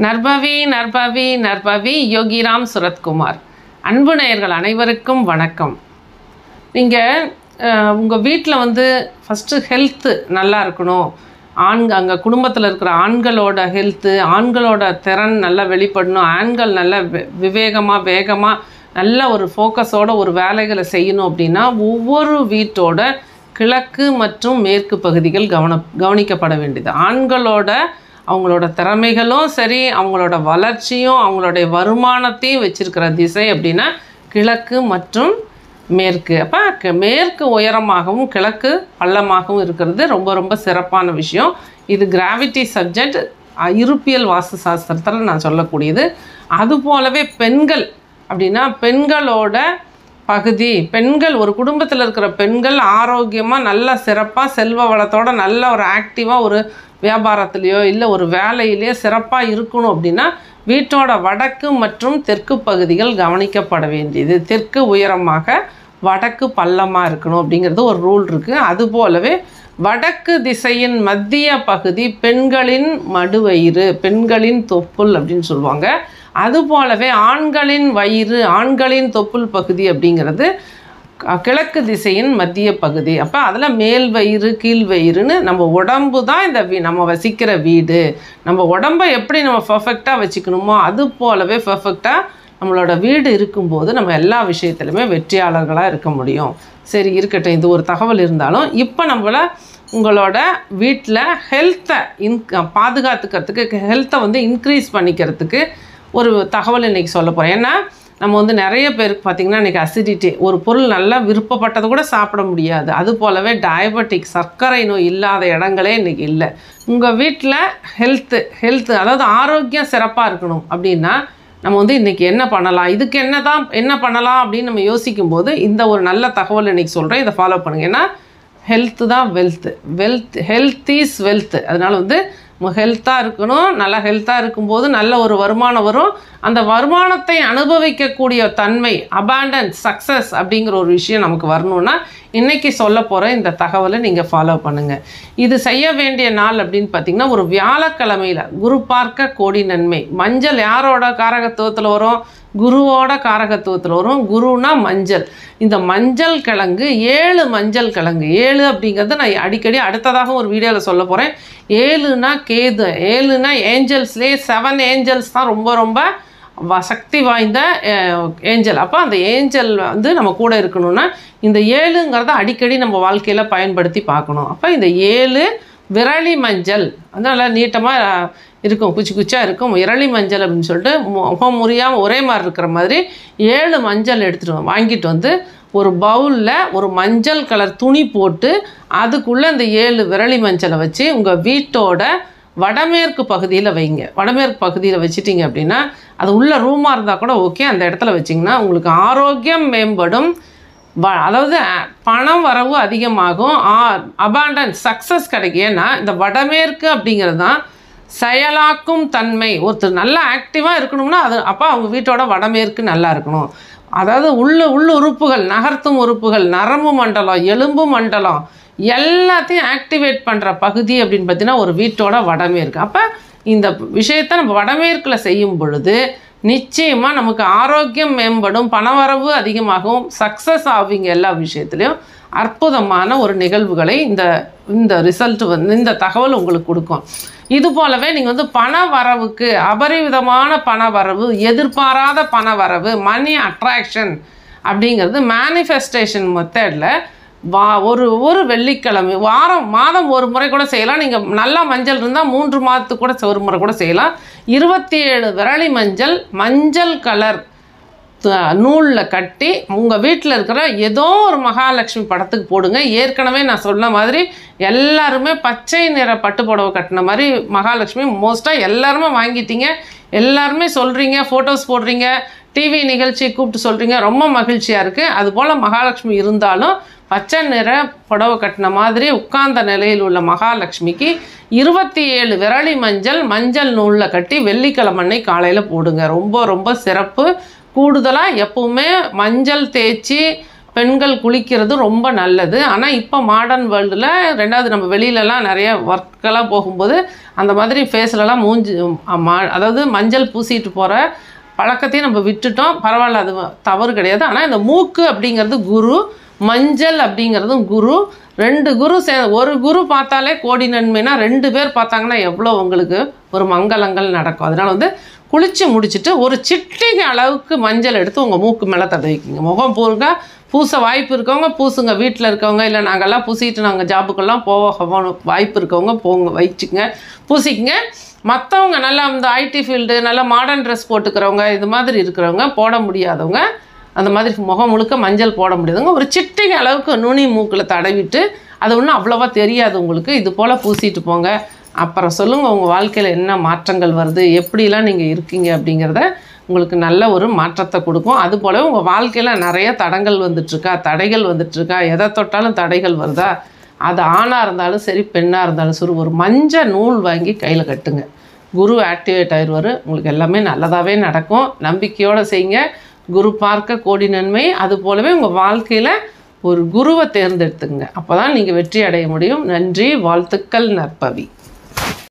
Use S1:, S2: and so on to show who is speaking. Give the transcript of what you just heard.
S1: நர்பவி நர்பவி நர்பவி யோகிராம் சுரத்குமார் அன்பு நேயர்கள் அனைவருக்கும் வணக்கம் நீங்கள் உங்கள் வீட்டில் வந்து ஃபஸ்ட்டு ஹெல்த்து நல்லா இருக்கணும் ஆண்க அங்கே குடும்பத்தில் இருக்கிற ஆண்களோட ஹெல்த்து ஆண்களோட திறன் நல்லா வெளிப்படணும் ஆண்கள் நல்ல வி- விவேகமாக வேகமாக நல்ல ஒரு ஃபோக்கஸோட ஒரு வேலைகளை செய்யணும் அப்படின்னா ஒவ்வொரு வீட்டோட கிழக்கு மற்றும் மேற்கு பகுதிகள் கவன கவனிக்கப்பட வேண்டியது ஆண்களோட அவங்களோட திறமைகளும் சரி அவங்களோட வளர்ச்சியும் அவங்களுடைய வருமானத்தையும் வச்சிருக்கிற திசை அப்படின்னா கிழக்கு மற்றும் மேற்கு அப்போ மேற்கு உயரமாகவும் கிழக்கு பள்ளமாகவும் இருக்கிறது ரொம்ப ரொம்ப சிறப்பான விஷயம் இது கிராவிட்டி சப்ஜெக்ட் இருப்பியல் வாஸ்து சாஸ்திரத்தில் நான் சொல்லக்கூடியது அதுபோலவே பெண்கள் அப்படின்னா பெண்களோட பகுதி பெண்கள் ஒரு குடும்பத்தில் இருக்கிற பெண்கள் ஆரோக்கியமாக நல்ல சிறப்பாக செல்வ வளத்தோட நல்ல ஒரு ஆக்டிவாக ஒரு வியாபாரத்துலேயோ இல்லை ஒரு வேலையிலையோ சிறப்பாக இருக்கணும் அப்படின்னா வீட்டோட வடக்கு மற்றும் தெற்கு பகுதிகள் கவனிக்கப்பட வேண்டியது தெற்கு உயரமாக வடக்கு பள்ளமாக இருக்கணும் அப்படிங்கிறது ஒரு ரூல் இருக்குது அதுபோலவே வடக்கு திசையின் மத்திய பகுதி பெண்களின் மடுவயிறு பெண்களின் தொப்புள் அப்படின்னு சொல்லுவாங்க அதுபோலவே ஆண்களின் வயிறு ஆண்களின் தொப்புள் பகுதி அப்படிங்கிறது க- கிழக்கு திசையின் மத்திய பகுதி அப்போ அதில் மேல் வயிறு கீழ் வயிறுன்னு நம்ம உடம்பு தான் இந்த வீ நம்ம வசிக்கிற வீடு நம்ம உடம்பை எப்படி நம்ம பர்ஃபெக்டாக வச்சுக்கணுமோ அது போலவே பர்ஃபெக்டாக நம்மளோட வீடு இருக்கும்போது நம்ம எல்லா விஷயத்துலையுமே வெற்றியாளர்களாக இருக்க முடியும் சரி இருக்கட்டும் இது ஒரு தகவல் இருந்தாலும் இப்போ நம்மள உங்களோட வீட்டில் ஹெல்த்தை இன் பாதுகாத்துக்கிறதுக்கு ஹெல்த்தை வந்து இன்க்ரீஸ் பண்ணிக்கிறதுக்கு ஒரு தகவல் இன்றைக்கி சொல்ல போகிறேன் ஏன்னா நம்ம வந்து நிறைய பேருக்கு பார்த்திங்கன்னா இன்றைக்கி அசிடிட்டி ஒரு பொருள் நல்லா விருப்பப்பட்டதை கூட சாப்பிட முடியாது அது போலவே டயபெட்டிக் சர்க்கரை நோய் இல்லாத இடங்களே இன்றைக்கி இல்லை உங்கள் வீட்டில் ஹெல்த்து ஹெல்த்து அதாவது ஆரோக்கியம் சிறப்பாக இருக்கணும் அப்படின்னா நம்ம வந்து இன்றைக்கி என்ன பண்ணலாம் இதுக்கு என்ன தான் என்ன பண்ணலாம் அப்படின்னு நம்ம யோசிக்கும்போது இந்த ஒரு நல்ல தகவல் இன்றைக்கி சொல்கிறேன் இதை ஃபாலோ பண்ணுங்க ஏன்னா ஹெல்த்து தான் wealth wealth health is wealth அதனால் வந்து நம்ம ஹெல்த்தாக இருக்கணும் நல்லா ஹெல்த்தாக இருக்கும்போது நல்ல ஒரு வருமானம் வரும் அந்த வருமானத்தை அனுபவிக்கக்கூடிய தன்மை அபாண்டன்ஸ் சக்ஸஸ் அப்படிங்கிற ஒரு விஷயம் நமக்கு வரணும்னா இன்றைக்கி சொல்ல போகிற இந்த தகவலை நீங்கள் ஃபாலோ பண்ணுங்கள் இது செய்ய வேண்டிய நாள் அப்படின்னு பார்த்தீங்கன்னா ஒரு வியாழக்கிழமையில் குரு பார்க்க கோடி நன்மை மஞ்சள் யாரோட காரகத்துவத்தில் வரும் குருவோட காரகத்துவத்தில் வரும் குருனா மஞ்சள் இந்த மஞ்சள் கிழங்கு ஏழு மஞ்சள் கிழங்கு ஏழு அப்படிங்கிறது நான் அடிக்கடி அடுத்ததாக ஒரு வீடியோவில் சொல்ல போகிறேன் ஏழுனா கேது ஏழுனா ஏஞ்சல்ஸ்லேயே செவன் ஏஞ்சல்ஸ் தான் ரொம்ப ரொம்ப வ- சக்தி வாய்ந்த ஏஞ்சல் அப்போ அந்த ஏஞ்சல் வந்து நம்ம கூட இருக்கணும்னா இந்த ஏழுங்கிறத அடிக்கடி நம்ம வாழ்க்கையில் பயன்படுத்தி பார்க்கணும் அப்போ இந்த ஏழு விரலி மஞ்சள் வந்து நல்லா நீட்டமாக இருக்கும் குச்சி குச்சியாக இருக்கும் விரலி மஞ்சள் அப்படின்னு சொல்லிட்டு மு- முகம் முறியாமல் ஒரே மாதிரி இருக்கிற மாதிரி ஏழு மஞ்சள் எடுத்துகிட்டு வந்து வாங்கிட்டு வந்து ஒரு பவுலில் ஒரு மஞ்சள் கலர் துணி போட்டு அதுக்குள்ளே அந்த ஏழு விரலி மஞ்சளை வச்சு உங்கள் வீட்டோட வடமேற்கு பகுதியில் வைங்க வடமேற்கு பகுதியில் வச்சிட்டிங்க அப்படின்னா அது உள்ள ரூமாக இருந்தால் கூட ஓகே அந்த இடத்துல வச்சிங்கன்னா உங்களுக்கு ஆரோக்கியம் மேம்படும் வ அதாவது அஹ், பணம் வரவு அதிகமாகும் அபாண்டன்ஸ் சக்ஸஸ் கிடைக்கும் ஏன்னா இந்த வடமேற்கு அப்படிங்கிறது தான் செயலாக்கும் தன்மை ஒருத்தர் நல்லா ஆக்டிவாக இருக்கணும்னா அது அப்போ அவங்க வீட்டோட வடமேற்கு நல்லா இருக்கணும் அதாவது உள்ள உள்ள உறுப்புகள் நகர்த்தும் உறுப்புகள் நரம்பு மண்டலம் எலும்பு மண்டலம் எல்லாத்தையும் ஆக்டிவேட் பண்ணுற பகுதி அப்படின்னு பார்த்தீங்கன்னா ஒரு வீட்டோட வடமேற்கு அப்போ இந்த விஷயத்தை நம்ம வடமேற்கில் செய்யும் பொழுது நிச்சயமாக நமக்கு ஆரோக்கியம் மேம்படும் பணவரவு அதிகமாகும் சக்ஸஸ் ஆவீங்க எல்லா விஷயத்துலையும் அற்புதமான ஒரு நிகழ்வுகளை இந்த இந்த ரிசல்ட் வந்து இந்த தகவல் உங்களுக்கு கொடுக்கும் இது போலவே நீங்கள் வந்து பண வரவுக்கு அபரிவிதமான பண வரவு எதிர்பாராத பண வரவு மணி அட்ராக்ஷன் அப்படிங்கிறது மேனிஃபெஸ்டேஷன் மெத்தடில் வா ஒரு ஒரு வெள்ளிக்கிழமை வாரம் மாதம் ஒரு முறை கூட செய்யலாம் நீங்கள் நல்லா மஞ்சள் இருந்தால் மூன்று மாதத்துக்கு கூட ஒரு முறை கூட செய்யலாம் இருபத்தி ஏழு விரலி மஞ்சள் மஞ்சள் கலர் நூலில் கட்டி உங்கள் வீட்டில் இருக்கிற ஏதோ ஒரு மகாலட்சுமி படத்துக்கு போடுங்க ஏற்கனவே நான் சொன்ன மாதிரி எல்லாருமே பச்சை நிற பட்டு புடவை கட்டின மாதிரி மகாலட்சுமி மோஸ்ட்டாக எல்லாருமே வாங்கிட்டீங்க எல்லாருமே சொல்கிறீங்க ஃபோட்டோஸ் போடுறீங்க டிவி நிகழ்ச்சி கூப்பிட்டு சொல்கிறீங்க ரொம்ப மகிழ்ச்சியாக இருக்குது அதுபோல் மகாலட்சுமி இருந்தாலும் பச்சை நிற புடவை கட்டின மாதிரி உட்கார்ந்த நிலையில் உள்ள மகாலட்சுமிக்கு இருபத்தி ஏழு விரலி மஞ்சள் மஞ்சள் நூலில் கட்டி வெள்ளிக்கிழமை அன்னைக்கு காலையில் போடுங்க ரொம்ப ரொம்ப சிறப்பு கூடுதலாக எப்பவுமே மஞ்சள் தேய்ச்சி பெண்கள் குளிக்கிறது ரொம்ப நல்லது ஆனால் இப்போ மாடர்ன் வேர்ல்டில் ரெண்டாவது நம்ம வெளியிலலாம் நிறைய ஒர்க்கெல்லாம் போகும்போது அந்த மாதிரி ஃபேஸ்லலாம் மூஞ்சி மா அதாவது மஞ்சள் பூசிட்டு போகிற பழக்கத்தையும் நம்ம விட்டுட்டோம் பரவாயில்ல அது தவறு கிடையாது ஆனால் இந்த மூக்கு அப்படிங்கிறது குரு மஞ்சள் அப்படிங்கிறதும் குரு ரெண்டு குரு சே ஒரு குரு பார்த்தாலே கோடி நன்மைனா ரெண்டு பேர் பார்த்தாங்கன்னா எவ்வளோ உங்களுக்கு ஒரு மங்களங்கள் நடக்கும் அதனால் வந்து குளித்து முடிச்சுட்டு ஒரு சிட்டிகை அளவுக்கு மஞ்சள் எடுத்து உங்கள் மூக்கு மேலே தடவிக்கிங்க முகம் பூருங்க பூச வாய்ப்பு இருக்கவங்க பூசுங்க வீட்டில் இருக்கவங்க இல்லை நாங்கள்லாம் பூசிட்டு நாங்கள் ஜாபுக்கெல்லாம் போக போகணும் வாய்ப்பு இருக்கவங்க போங்க வச்சுக்கங்க பூசிக்கங்க மற்றவங்க நல்லா இந்த ஐடி ஃபீல்டு நல்லா மாடர்ன் ட்ரெஸ் போட்டுக்கிறவங்க இது மாதிரி இருக்கிறவங்க போட முடியாதவங்க அந்த மாதிரி முகம் முழுக்க மஞ்சள் போட முடியாதவங்க ஒரு சிட்டிகை அளவுக்கு நுனி மூக்கில் தடவிட்டு அது ஒன்றும் அவ்வளோவா தெரியாது உங்களுக்கு இது போல் பூசிட்டு போங்க அப்புறம் சொல்லுங்கள் உங்கள் வாழ்க்கையில் என்ன மாற்றங்கள் வருது எப்படிலாம் நீங்கள் இருக்கீங்க அப்படிங்கிறத உங்களுக்கு நல்ல ஒரு மாற்றத்தை கொடுக்கும் அது போலவே உங்கள் வாழ்க்கையில் நிறைய தடங்கள் வந்துட்டுருக்கா தடைகள் வந்துட்டுருக்கா எதை தொட்டாலும் தடைகள் வருதா அது ஆணாக இருந்தாலும் சரி பெண்ணாக இருந்தாலும் சரி ஒரு மஞ்சள் நூல் வாங்கி கையில் கட்டுங்க குரு ஆக்டிவேட் ஆயிடுவார் உங்களுக்கு எல்லாமே நல்லதாகவே நடக்கும் நம்பிக்கையோடு செய்யுங்க குரு பார்க்க கோடி நன்மை அது போலவே உங்கள் வாழ்க்கையில் ஒரு குருவை தேர்ந்தெடுத்துங்க அப்போ தான் நீங்கள் வெற்றி அடைய முடியும் நன்றி வாழ்த்துக்கள் நற்பவி